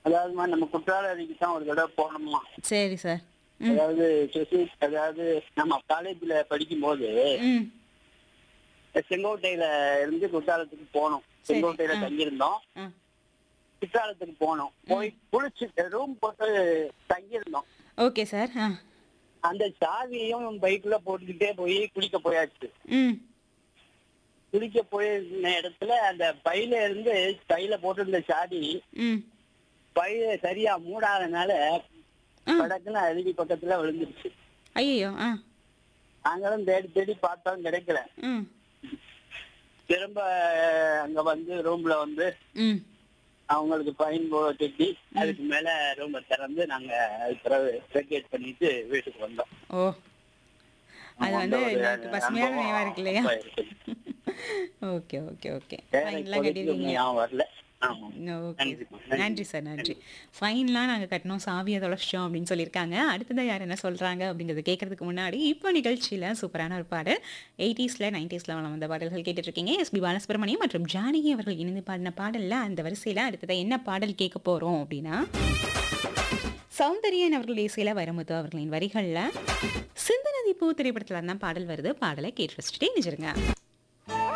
அதாவதுமா நம்ம குற்றாலத்துக்கு தான் ஒரு தடவை போனோமா சரி சார் ம் அதாவது சொசை- அதாவது நம்ம காலேஜ்ல படிக்கும்போது ம் செங்கோட்டையில இருந்து குற்றாலத்துக்கு போனோம் சரி, செங்கோட்டையில ஆ. தங்கியிருந்தோம் ஆ குற்றாலத்துக்கு போனோம் போய் குளிச்சு ரூம் போட்டு தங்கியிருந்தோம் ஓகே சார் ஆ அந்த சாவியையும் பைக்ல போட்டுக்கிட்டே போய் குளிக்க போயாச்சு ம் குளிக்க போயிருந்த இடத்துல அந்த பையில இருந்து கையில போட்டிருந்த சாவி ம் பைய சரியா மூடாதனால ஆ படக்குன்னு அருவி பக்கத்துல விழுந்துருச்சு ஐயோ ஆ நாங்களும் தேடி தேடி பார்த்தோம் கிடைக்கல ம் திரும்ப அங்க வந்து ரூம்ல வந்து ம் அவங்களுக்கு ஃபைன் கட்டி அதுக்கு மேல ரூமை திறந்து நாங்க அதுக்கு பிறகு வெக்கேட் பண்ணிட்டு வீட்டுக்கு வந்தோம் ஓ அது வந்து அந்த ஒரு உங்களுக்கு பசுமையான அனுபவம் நினைவா இருக்கு இல்லையா அப்ப இருக்கு. ஓகே ஓகே ஓகே வேற ஃபைன்லாம் இப்போதைக்கு கட்டிருக்கீங்க ஞாபகம் வரல ஆமா ஓகே நன்றிம்மா, நன்றி. நன்றி சார் நன்றி ஃபைன்லாம் நாங்கள் கட்டினோம் சாவியை தொலைச்சிட்டோம் அப்படின்னு சொல்லியிருக்காங்க அடுத்ததாக யார் என்ன சொல்கிறாங்க அப்படிங்கிறத கேட்கறதுக்கு முன்னாடி இப்போ நிகழ்ச்சியில் சூப்பரான ஒரு பாடல் எயிட்டிஸில் நைன்டிஸில் வந்த பாடல்கள் கேட்டுட்ருக்கீங்க எஸ்பி பாலசுப்ரமணியம் மற்றும் ஜானகி அவர்கள் இணைந்து பாடின பாடலில் அந்த வரிசையில் அடுத்ததாக என்ன பாடல் கேட்க போகிறோம் அப்படின்னா சௌந்தரியன் அவர்கள் இசையில் வைரமுத்து அவர்களின் வரிகளில் சிந்தநதி பூ திரைப்படத்தில் தான் பாடல் வருது பாடலை கேட்டு வச்சுட்டே நினைச்சிருங்க